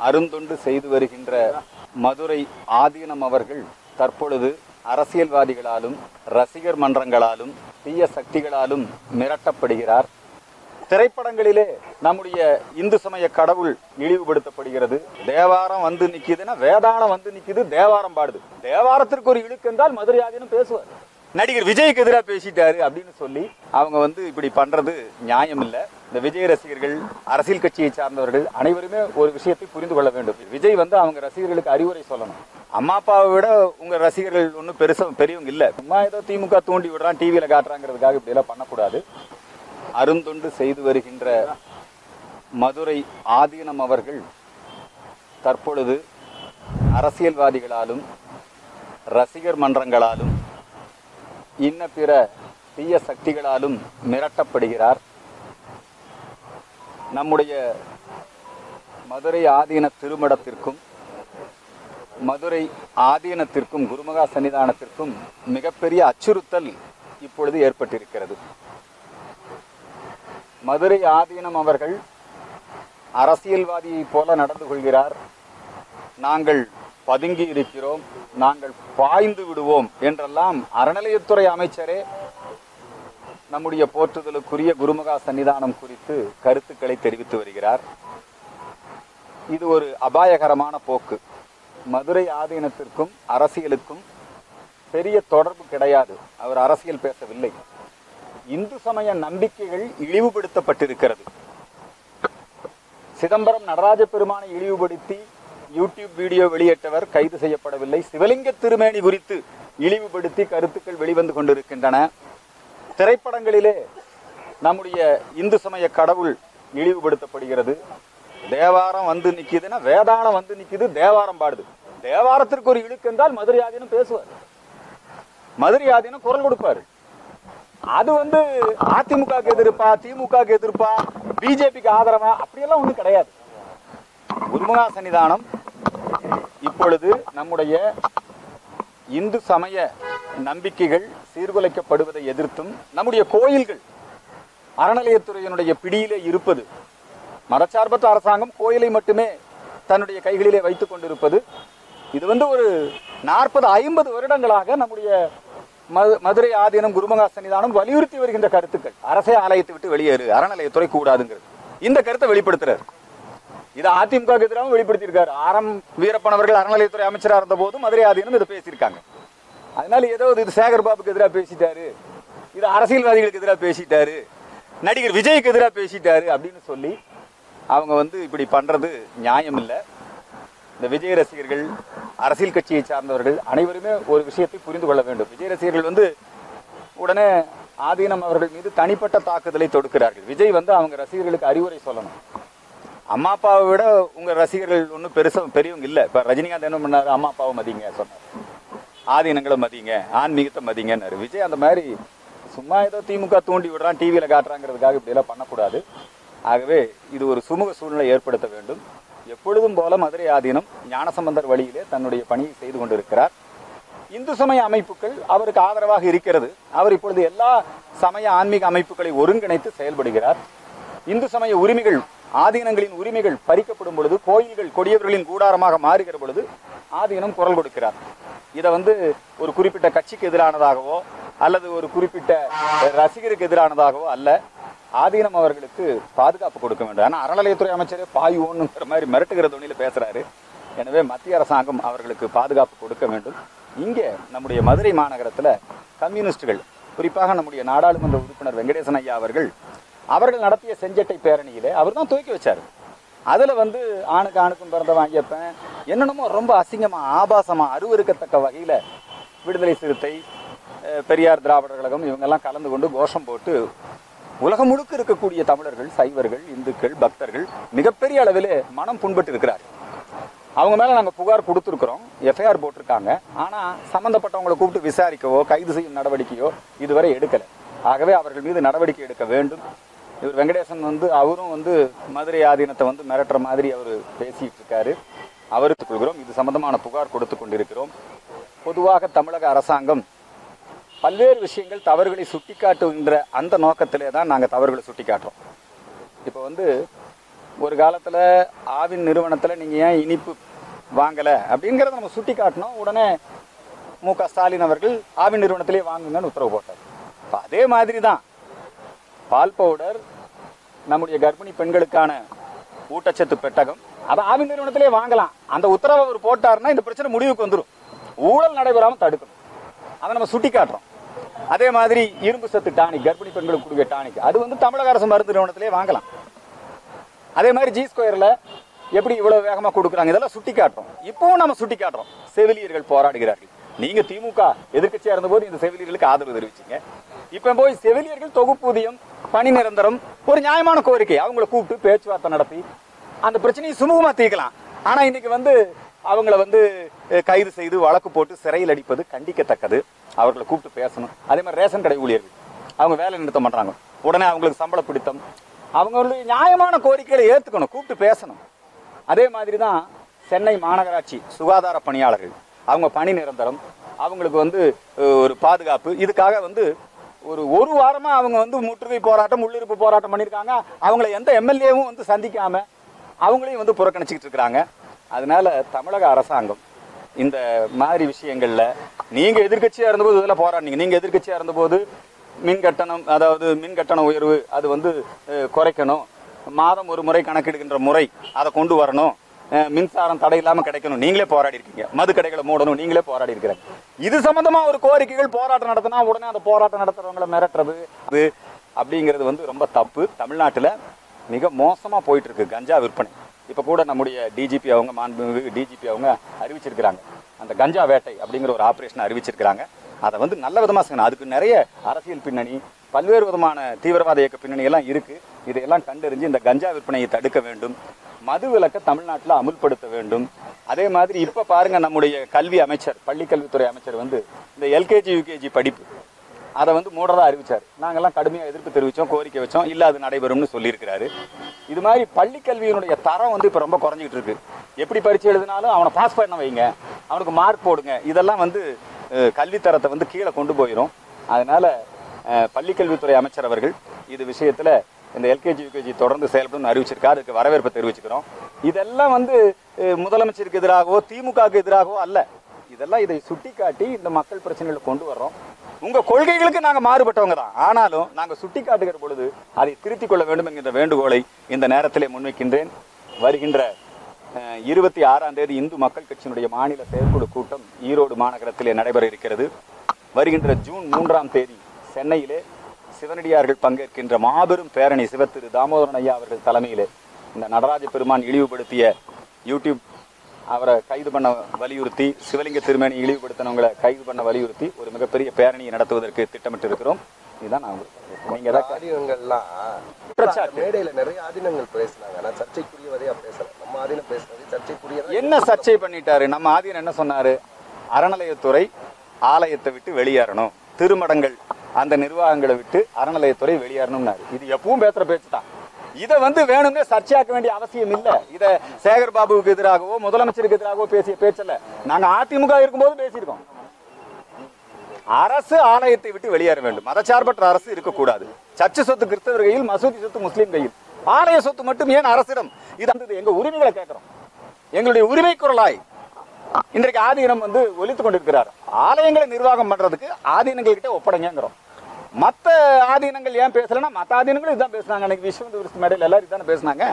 அருந்தொண்டு செய்து வருகின்ற மதுரை ஆதீனம் அவர்கள் தற்பொழுது அரசியல்வாதிகளாலும் ரசிகர் மன்றங்களாலும் தீய சக்திகளாலும் மிரட்டப்படுகிறார் திரைப்படங்களிலே நம்முடைய இந்து சமய கடவுள் இழிவுபடுத்தப்படுகிறது தேவாரம் வந்து நிக்குதுன்னா வேதாளம் வந்து நிக்குது தேவாரம் பாடுது தேவாரத்திற்கு ஒரு இழுக்கு என்றால் மதுரை ஆதீனம் பேசுவார் நடிகர் விஜய்க்கு எதிராக பேசிட்டாரு அப்படின்னு சொல்லி அவங்க வந்து இப்படி பண்றது நியாயம் இல்ல இந்த விஜய் ரசிகர்கள் அரசியல் கட்சியை சார்ந்தவர்கள் அனைவருமே ஒரு விஷயத்தை புரிந்து கொள்ள வேண்டும் விஜய் வந்து அவங்க ரசிகர்களுக்கு அறிவுரை சொல்லணும் அம்மா அப்பாவை விட உங்க ரசிகர்கள் ஒன்றும் பெருசா பெரியவங்க இல்ல சும்மா ஏதோ திமுக தூண்டி விடுறான் டிவியில காட்டுறாங்கிறதுக்காக இப்படி எல்லாம் பண்ணக்கூடாது அருந்தொண்டு செய்து வருகின்ற மதுரை ஆதீனம் அவர்கள் தற்பொழுது அரசியல்வாதிகளாலும் ரசிகர் மன்றங்களாலும் இன்ன பிற தீய சக்திகளாலும் மிரட்டப்படுகிறார் நம்முடைய மதுரை ஆதீன திருமடத்திற்கும் மதுரை ஆதீனத்திற்கும் குருமகா சன்னிதானத்திற்கும் மிகப்பெரிய அச்சுறுத்தல் இப்பொழுது ஏற்பட்டிருக்கிறது மதுரை ஆதீனம் அவர்கள் அரசியல்வாதியைப் போல நடந்து கொள்கிறார் நாங்கள் பதுங்கி இருக்கிறோம் நாங்கள் பாய்ந்து விடுவோம் என்றெல்லாம் அறநிலையத்துறை அமைச்சரே நம்முடைய போற்றுதலுக்குரிய குருமகா சன்னிதானம் குறித்து கருத்துக்களை தெரிவித்து வருகிறார் இது ஒரு அபாயகரமான போக்கு மதுரை ஆதீனத்திற்கும் அரசியலுக்கும் பெரிய தொடர்பு கிடையாது அவர் அரசியல் பேசவில்லை இந்து சமய நம்பிக்கைகள் இழிவுபடுத்தப்பட்டிருக்கிறது சிதம்பரம் நடராஜ பெருமானை இழிவுபடுத்தி யூடியூப் வீடியோ வெளியிட்டவர் கைது செய்யப்படவில்லை சிவலிங்க திருமேனி குறித்து இழிவுபடுத்தி கருத்துக்கள் வெளிவந்து கொண்டிருக்கின்றன திரைப்படங்களிலே நம்முடைய இந்து சமய கடவுள் இழிவுபடுத்தப்படுகிறது தேவாரம் வந்து நிக்குதுன்னா வேதாளம் வந்து நிக்குது தேவாரம் பாடுது தேவாரத்திற்கு ஒரு இழுக்கு என்றால் மதுரை ஆதீனம் பேசுவார் மதுரை ஆதீனம் குரல் கொடுப்பாரு அது வந்து அதிமுகவுக்கு எதிர்ப்பா திமுகவுக்கு எதிர்ப்பா பிஜேபிக்கு ஆதரவா அப்படியெல்லாம் ஒண்ணும் கிடையாது குருமகா சன்னிதானம் இப்பொழுது நம்முடைய இந்து சமய நம்பிக்கைகள் சீர்குலைக்கப்படுவதை எதிர்த்தும் நம்முடைய கோயில்கள் அறநிலையத்துறையினுடைய பிடியிலே இருப்பது மதச்சார்பற்ற அரசாங்கம் கோயிலை மட்டுமே தன்னுடைய கைகளிலே வைத்துக் கொண்டிருப்பது இது வந்து ஒரு நாற்பது ஐம்பது வருடங்களாக நம்முடைய மது- மதுரை ஆதீனம் குருமகா சன்னிதானம் வலியுறுத்தி வருகின்ற கருத்துக்கள் அரசே ஆலயத்தை விட்டு வெளியேறு அறநிலையத்துறை கூடாதுங்கிறது இந்த கருத்தை வெளிப்படுத்துறாரு இது அதிமுக எதிராகவும் வெளிப்படுத்தியிருக்காரு ஆரம் வீரப்பன் அவர்கள் அறநிலையத்துறை அமைச்சராக இருந்த போது மதுரை ஆதீனம் இதை பேசியிருக்காங்க அதனால ஏதோ இது சேகர் பாபுக்கு எதிராக பேசிட்டாரு இது அரசியல்வாதிகளுக்கு எதிராக பேசிட்டாரு நடிகர் விஜய்க்கு எதிராக பேசிட்டாரு அப்படின்னு சொல்லி அவங்க வந்து இப்படி பண்றது நியாயம் இல்லை இந்த விஜய் ரசிகர்கள் அரசியல் கட்சியை சார்ந்தவர்கள் அனைவருமே ஒரு விஷயத்தை புரிந்து கொள்ள வேண்டும் விஜய் ரசிகர்கள் வந்து உடனே ஆதீனம் அவர்கள் மீது தனிப்பட்ட தாக்குதலை தொடுக்கிறார்கள் விஜய் வந்து அவங்க ரசிகர்களுக்கு அறிவுரை சொல்லணும் அம்மா அப்பாவை விட உங்க ரசிகர்கள் ஒன்றும் பெருசா பெரியவங்க இல்லை இப்போ ரஜினிகாந்த் என்ன பண்ணாரு அம்மா அப்பாவை மதிங்க சொன்னார் ஆதீனங்களை மதிங்க ஆன்மீகத்தை மதிங்கன்னாரு விஜய் அந்த மாதிரி சும்மா ஏதோ திமுக தூண்டி விடுறான் டிவியில் காட்டுறாங்கிறதுக்காக இப்படியெல்லாம் பண்ணக்கூடாது ஆகவே இது ஒரு சுமூக சூழ்நிலை ஏற்படுத்த வேண்டும் எப்பொழுதும் போல மதுரை ஆதீனம் ஞானசம்பந்தர் வழியிலே தன்னுடைய பணியை செய்து கொண்டிருக்கிறார் இந்து சமய அமைப்புகள் அவருக்கு ஆதரவாக இருக்கிறது அவர் இப்பொழுது எல்லா சமய ஆன்மீக அமைப்புகளை ஒருங்கிணைத்து செயல்படுகிறார் இந்து சமய உரிமைகள் ஆதீனங்களின் உரிமைகள் பறிக்கப்படும் பொழுது கோயில்கள் கொடியவர்களின் கூடாரமாக மாறுகிற பொழுது ஆதீனம் குரல் கொடுக்கிறார் இதை வந்து ஒரு குறிப்பிட்ட கட்சிக்கு எதிரானதாகவோ அல்லது ஒரு குறிப்பிட்ட ரசிகருக்கு எதிரானதாகவோ அல்ல ஆதீனம் அவர்களுக்கு பாதுகாப்பு கொடுக்க வேண்டும் ஆனால் அறநிலையத்துறை அமைச்சரே பாய் ஓணுங்கிற மாதிரி மிரட்டுகிற துணியில் பேசுறாரு எனவே மத்திய அரசாங்கம் அவர்களுக்கு பாதுகாப்பு கொடுக்க வேண்டும் இங்கே நம்முடைய மதுரை மாநகரத்தில் கம்யூனிஸ்டுகள் குறிப்பாக நம்முடைய நாடாளுமன்ற உறுப்பினர் வெங்கடேசன் ஐயா அவர்கள் அவர்கள் நடத்திய செஞ்சட்டை பேரணியிலே அவர் தான் துவக்கி வச்சார் அதில் வந்து ஆணுக்கு ஆணுக்கும் பிறந்தவன் ஐயப்பன் என்னென்னமோ ரொம்ப அசிங்கமா ஆபாசமா அருவருக்கத்தக்க வகையில் விடுதலை சிறுத்தை அஹ், பெரியார் திராவிடர் கழகம் இவங்கெல்லாம் கலந்து கொண்டு கோஷம் போட்டு உலகம் முழுக்க இருக்கக்கூடிய தமிழர்கள் சைவர்கள் இந்துக்கள் பக்தர்கள் மிகப்பெரிய அளவிலே மனம் புண்பட்டு இருக்கிறார் அவங்க மேல நாங்க புகார் கொடுத்துருக்குறோம் எஃப்ஐஆர் போட்டிருக்காங்க ஆனா சம்பந்தப்பட்டவங்களை கூப்பிட்டு விசாரிக்கவோ கைது செய்யும் நடவடிக்கையோ இதுவரை எடுக்கல ஆகவே அவர்கள் மீது நடவடிக்கை எடுக்க வேண்டும் இவர் வெங்கடேசன் வந்து அவரும் வந்து மதுரை ஆதீனத்தை வந்து மிரட்டுற மாதிரி அவர் பேசிட்டு இருக்காரு அவருக்கு கொள்கிறோம் இது சம்பந்தமான புகார் கொடுத்து கொண்டிருக்கிறோம் பொதுவாக தமிழக அரசாங்கம் பல்வேறு விஷயங்கள் தவறுகளை சுட்டிக்காட்டுகின்ற அந்த நோக்கத்திலே தான் நாங்கள் தவறுகளை சுட்டிக்காட்டுறோம் இப்போ வந்து ஒரு காலத்தில் ஆவின் நிறுவனத்தில் நீங்கள் ஏன் இனிப்பு வாங்கலை அப்படிங்கிறத நம்ம சுட்டி காட்டினோம் உடனே மு க ஸ்டாலின் அவர்கள் ஆவின் நிறுவனத்திலே வாங்குங்கன்னு உத்தரவு போட்டார் இப்போ அதே மாதிரி தான் பால் பவுடர் நம்முடைய கர்ப்பிணி பெண்களுக்கான ஊட்டச்சத்து பெட்டகம் அதை ஆவின் நிறுவனத்திலே வாங்கலாம் அந்த உத்தரவை அவர் போட்டாருன்னா இந்த பிரச்சனை முடிவுக்கு வந்துடும் ஊழல் நடைபெறாமல் தடுக்கணும் அதை நம்ம சுட்டி காட்டுறோம் அதே மாதிரி இரும்பு சத்து டானிக் கர்ப்பிணி பெண்களுக்கு கொடுக்க டானிக் அது வந்து தமிழக அரசு மருந்து நிறுவனத்திலே வாங்கலாம் அதே மாதிரி ஜி ஸ்கொயர்ல எப்படி இவ்வளவு வேகமா கொடுக்குறாங்க இதெல்லாம் சுட்டி காட்டுறோம் இப்பவும் நம்ம சுட்டி காட்டுறோம் செவிலியர்கள் போராடுகிறார்கள் நீங்க திமுக எதிர்க்கட்சியா இருந்தபோது இந்த செவிலியர்களுக்கு ஆதரவு தெரிவிச்சீங்க இப்ப போய் செவிலியர்கள் தொகுப்பூதியம் பணி நிரந்தரம் ஒரு நியாயமான கோரிக்கை அவங்கள கூப்பிட்டு பேச்சுவார்த்தை நடத்தி அந்த பிரச்சனையை சுமூகமா தீர்க்கலாம் ஆனா இன்னைக்கு வந்து அவங்கள வந்து அஹ், கைது செய்து வழக்கு போட்டு சிறையில் அடிப்பது கண்டிக்கத்தக்கது அவர்களை கூப்பிட்டு பேசணும் அதே மாதிரி ரேஷன் கடை ஊழியர்கள் அவங்க வேலை நிறுத்தம் பண்றாங்க உடனே அவங்களுக்கு சம்பள பிடித்தம் அவங்களுடைய நியாயமான கோரிக்கைகளை ஏத்துக்கணும் கூப்பிட்டு பேசணும் அதே மாதிரி தான் சென்னை மாநகராட்சி சுகாதார பணியாளர்கள் அவங்க பணி நிரந்தரம் அவங்களுக்கு வந்து அஹ், ஒரு பாதுகாப்பு இதுக்காக வந்து ஒரு ஒரு வாரமா அவங்க வந்து முற்றுகை போராட்டம் உள்ளிருப்பு போராட்டம் பண்ணியிருக்காங்க அவங்கள எந்த எம்எல்ஏவும் வந்து சந்திக்காம அவங்களையும் வந்து புறக்கணிச்சுக்கிட்டு இருக்கிறாங்க அதனால தமிழக அரசாங்கம் இந்த மாதிரி விஷயங்கள்ல நீங்க எதிர்க்கட்சியா இருந்தபோது இதெல்லாம் போராடினீங்க நீங்க எதிர்க்கட்சியா இருந்தபோது மின் கட்டணம் அதாவது மின் கட்டண உயர்வு அது வந்து அஹ், குறைக்கணும் மாதம் ஒரு முறை கணக்கெடுக்கின்ற முறை அதை கொண்டு வரணும் அஹ், மின்சாரம் தடை இல்லாம கிடைக்கணும் நீங்களே போராடி இருக்கீங்க மது கடைகளை மூடணும் நீங்களே போராடி இருக்கிறீங்க இது சம்பந்தமா ஒரு கோரிக்கைகள் போராட்டம் நடத்தினா உடனே அந்த போராட்டம் நடத்துறவங்களை மிரட்டுறது அது அப்படிங்கிறது வந்து ரொம்ப தப்பு தமிழ்நாட்டுல மிக மோசமா போயிட்டு இருக்கு கஞ்சா விற்பனை இப்ப கூட நம்முடைய டிஜிபி அவங்க மாண்புமிகு டிஜிபி அவங்க அறிவிச்சிருக்கிறாங்க அந்த கஞ்சா வேட்டை அப்படிங்கிற ஒரு ஆபரேஷன் அறிவிச்சிருக்கிறாங்க அதை வந்து நல்ல விதமா செய்யணும் அதுக்கு நிறைய அரசியல் பின்னணி பல்வேறு விதமான தீவிரவாத இயக்க பின்னணி எல்லாம் இருக்கு இதையெல்லாம் கண்டறிஞ்சு இந்த கஞ்சா விற்பனையை தடுக்க வேண்டும் மது விலக்கை தமிழ்நாட்டில் அமுல்படுத்த வேண்டும் அதே மாதிரி இப்ப பாருங்க நம்முடைய கல்வி அமைச்சர் பள்ளி கல்வித்துறை அமைச்சர் வந்து இந்த எல்கேஜி யூகேஜி படிப்பு அதை வந்து மூடதா அறிவிச்சார் நாங்கெல்லாம் கடுமையாக எதிர்ப்பு தெரிவித்தோம் கோரிக்கை வச்சோம் இல்லை அது நடைபெறும்னு சொல்லியிருக்கிறாரு இது மாதிரி பள்ளி கல்வியினுடைய தரம் வந்து இப்போ ரொம்ப குறைஞ்சிட்டு இருக்கு எப்படி பரீட்சை எழுதினாலும் அவனை பாஸ் பண்ண வைங்க அவனுக்கு மார்க் போடுங்க இதெல்லாம் வந்து அஹ், கல்வித்தரத்தை வந்து கீழே கொண்டு போயிடும் அதனால அஹ், பள்ளிக்கல்வித்துறை அமைச்சர் அவர்கள் இது விஷயத்துல இந்த எல்கேஜி யூகேஜி தொடர்ந்து செயல்படும் அறிவிச்சிருக்காரு அதுக்கு வரவேற்பை தெரிவிச்சுக்கிறோம் இதெல்லாம் வந்து அஹ், முதலமைச்சருக்கு எதிராகவோ திமுகவுக்கு எதிராகவோ அல்ல இதெல்லாம் இதை சுட்டிக்காட்டி இந்த மக்கள் பிரச்சனைகளை கொண்டு வர்றோம் உங்க கொள்கைகளுக்கு நாங்க மாறுபட்டவங்க தான் ஆனாலும் நாங்க சுட்டி காட்டுகிற பொழுது அதை திருத்திக் கொள்ள வேண்டும் என்கின்ற வேண்டுகோளை இந்த நேரத்திலே முன்வைக்கின்றேன் வருகின்ற அஹ், இருபத்தி ஆறாம் தேதி இந்து மக்கள் கட்சியினுடைய மாநில செயற்குழு கூட்டம் ஈரோடு மாநகரத்திலே நடைபெற இருக்கிறது வருகின்ற ஜூன் மூன்றாம் தேதி சென்னையிலே சிவனடியார்கள் பங்கேற்கின்ற மாபெரும் பேரணி சிவத்திரு தாமோதரன் ஐயா அவர்கள் தலைமையிலே இந்த நடராஜ பெருமான் இழிவுபடுத்திய யூடியூப் அவரை கைது பண்ண வலியுறுத்தி சிவலிங்க திருமேனி இழிவுபடுத்தினவங்களை கைது பண்ண வலியுறுத்தி ஒரு மிகப்பெரிய பேரணியை நடத்துவதற்கு திட்டமிட்டு இருக்கிறோம் இதுதான் நான் உங்களுக்கு பேசுறேன். நீங்க ஏதாவது ஆதீனங்கள்லாம் குற்றச்சாட்டு. மேடையில நிறைய ஆதீனங்கள் பேசுனாங்க ஆனா சர்ச்சைக்குரியவதையா பேசல நம்ம ஆதீனம் பேசுறது சர்ச்சைக்குரியதா என்ன சர்ச்சை பண்ணிட்டாரு நம்ம ஆதீனம் என்ன சொன்னாரு அறநிலையத்துறை ஆலயத்தை விட்டு வெளியேறணும் திருமடங்கள் அந்த நிர்வாகங்களை விட்டு அறநிலையத்துறை வெளியேறணும்னாரு இது எப்பவும் பேசுற பேச்சு தான் இதை வந்து வேணும்னே சர்ச்சையாக்க வேண்டிய அவசியம் இல்ல இத சேகர் பாபுவுக்கு எதிராகவோ முதலமைச்சருக்கு எதிராகவோ பேசிய பேச்சல்ல நாங்க அதிமுக இருக்கும்போது பேசியிருக்கோம் அரசு ஆலயத்தை விட்டு வெளியேற வேண்டும் மதச்சார்பற்ற அரசு இருக்கக்கூடாது சர்ச்சு சொத்து கிறிஸ்தவர் கையில் மசூதி சொத்து முஸ்லீம் கையில் ஆலய சொத்து மட்டும் ஏன் அரசிடம் இது வந்து எங்க உரிமைகளை கேட்கிறோம் எங்களுடைய உரிமை குரலாய் இன்றைக்கு ஆதீனம் வந்து ஒலித்துக் கொண்டிருக்கிறார் ஆலயங்களை நிர்வாகம் பண்றதுக்கு ஆதீனங்கள் கிட்ட ஒப்படைங்கிறோம் மத்த ஆதீனங்கள் ஏன் பேசலன்னா மத்த ஆதீனங்களும் இதான் பேசுனாங்க அன்னைக்கு விஸ்வ விருஸ்து மேடையில் எல்லாரும் இதானே பேசுனாங்க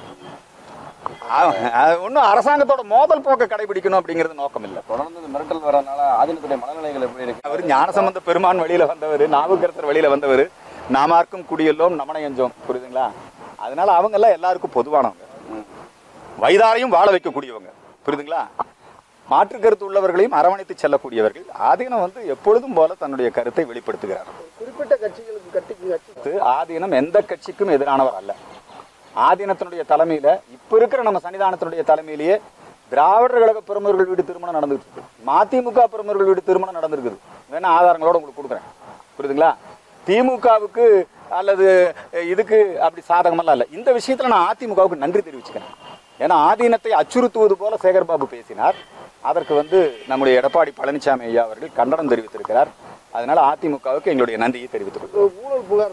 ஒன்றும் அரசாங்கத்தோட மோதல் போக்கை கடைபிடிக்கணும் அப்படிங்கிறது நோக்கம் இல்லை தொடர்ந்து இந்த மிரட்டல் வரனால ஆதீனத்துடைய மனநிலைகள் எப்படி இருக்கு அவர் ஞானசம்பந்த பெருமான் வழியில வந்தவர் நாவுக்கரசர் வழியில வந்தவர் நாமார்க்கும் குடியெல்லோம் நமனையஞ்சோம் புரியுதுங்களா அதனால அவங்க எல்லாம் எல்லாருக்கும் பொதுவானவங்க வயதாரையும் வாழ வைக்கக்கூடியவங்க புரியுதுங்களா மாற்று கருத்து உள்ளவர்களையும் அரவணைத்து செல்லக்கூடியவர்கள் ஆதீனம் வந்து எப்பொழுதும் போல தன்னுடைய கருத்தை வெளிப்படுத்துகிறார் குறிப்பிட்ட கட்சிகளுக்கு கட்சிக்கு கட்சி அடுத்து, ஆதீனம் எந்த கட்சிக்கும் எதிரானவர் அல்ல ஆதீனத்தினுடைய தலைமையில இப்ப இருக்கிற நம்ம சன்னிதானத்தினுடைய தலைமையிலேயே திராவிடர் கழக பிரமுகர்கள் வீடு திருமணம் நடந்துட்டு இருக்கு மதிமுக பிரமுகர்கள் வீடு திருமணம் நடந்திருக்குது வேணா ஆதாரங்களோட உங்களுக்கு கொடுக்குறேன் புரியுதுங்களா திமுகவுக்கு அல்லது இதுக்கு அப்படி சாதகமெல்லாம் இல்லை இந்த விஷயத்துல நான் அதிமுகவுக்கு நன்றி தெரிவிச்சுக்கிறேன் ஏன்னா ஆதீனத்தை அச்சுறுத்துவது போல சேகர்பாபு பேசினார் அதற்கு வந்து நம்முடைய எடப்பாடி பழனிசாமி ஐயா அவர்கள் கண்டனம் தெரிவித்திருக்கிறார் அதனால அதிமுகவுக்கு எங்களுடைய நன்றியை தெரிவித்துக் கொள்கிறோம். ஊழல் புகார் சொல்றீங்க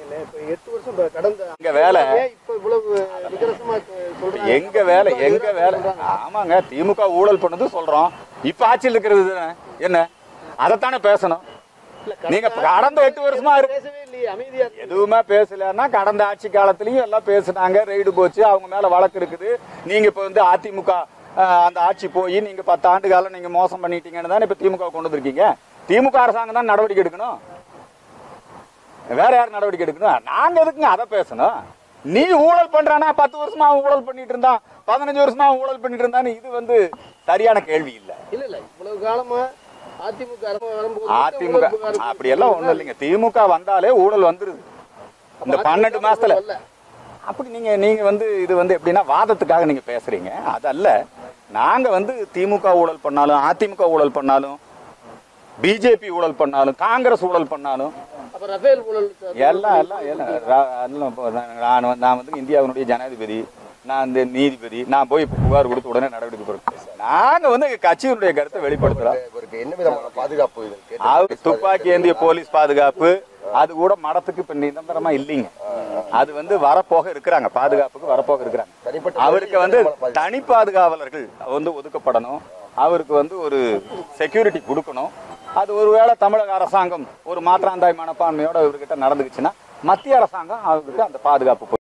சொல்றீங்களே இப்ப எட்டு வருஷம் இப்ப கடந்த எங்க வேலை ஏன் இப்ப இவ்வளவு விகரசமா சொல்றாங்க எங்க வேலை எங்க வேலை ஆமாங்க திமுக ஊழல் பண்ணது சொல்றோம் இப்ப ஆட்சியில் இருக்கிறது தானே என்ன அதைத்தானே பேசணும் நீங்க கடந்த எட்டு வருஷமா இருக்கு பேசவே இல்லையே அமைதியா இருக்கு. எதுவுமே பேசலன்னா கடந்த ஆட்சி காலத்திலயும் எல்லாம் பேசுனாங்க ரெய்டு போச்சு அவங்க மேல வழக்கு இருக்குது நீங்க இப்ப வந்து அதிமுக அஹ், அந்த ஆட்சி போய் நீங்க பத்து ஆண்டு காலம் நீங்க மோசம் பண்ணிட்டீங்கன்னு தான் இப்ப திமுக கொண்டு வந்திருக்கீங்க திமுக அரசாங்கம் தான் நடவடிக்கை எடுக்கணும் வேற யார் நடவடிக்கை எடுக்கணும் நாங்க எதுக்குங்க அதை பேசணும் நீ ஊழல் பண்றானா பத்து வருஷமா அவன் ஊழல் பண்ணிட்டு இருந்தான் பதினஞ்சு வருஷமா அவன் ஊழல் பண்ணிட்டு இருந்தான்னு இது வந்து சரியான கேள்வி இல்ல இல்ல இல்ல இவ்வளவு காலமா அதிமுக அரசு வரும்போது அதிமுக ஊழல் புகார் அப்படி எல்லாம் ஒண்ணும் இல்லைங்க திமுக வந்தாலே ஊழல் வந்துருது இந்த பன்னெண்டு மாசத்துல வரல. அப்படி நீங்க நீங்க வந்து இது வந்து எப்படின்னா வாதத்துக்காக நீங்க பேசுறீங்க அதல்ல நாங்க வந்து திமுக ஊழல் பண்ணாலும் அதிமுக ஊழல் பண்ணாலும் பிஜேபி ஊழல் பண்ணாலும் காங்கிரஸ் ஊழல் பண்ணாலும் அப்ப ரஃபேல் ஊழல் சார். எல்லாம் எல்லாம் எல்லாம் ரா- எல்லாம் இப்போ நான் நான் வந்து- நான் வந்து இந்தியாவினுடைய ஜனாதிபதி நான் இந்த நீதிபதி நான் போய் இப்போ புகார் கொடுத்து உடனே நடவடிக்கை பொறுப்பேன் நாங்க வந்து கட்சியினுடைய கருத்தை வெளிப்படுத்துறோம் இவருக்கு என்ன விதமான பாதுகாப்பு இது கேட்டு அது துப்பாக்கி ஏந்திய போலீஸ் பாதுகாப்பு அது கூட மடத்துக்கு இப்ப நிரந்தரமா இல்லைங்க அது வந்து வரப்போக இருக்கிறாங்க பாதுகாப்புக்கு வரப்போக இருக்கிறாங்க தனிப்பட்ட அவருக்கு வந்து தனி பாதுகாவலர்கள் வந்து ஒதுக்கப்படணும் அவருக்கு வந்து ஒரு செக்யூரிட்டி கொடுக்கணும் அது ஒருவேளை தமிழக அரசாங்கம் ஒரு மாற்றாந்தாய் மனப்பான்மையோட இவர்கிட்ட நடந்துக்குச்சுன்னா மத்திய அரசாங்கம் அவருக்கு அந்த பாதுகாப்பு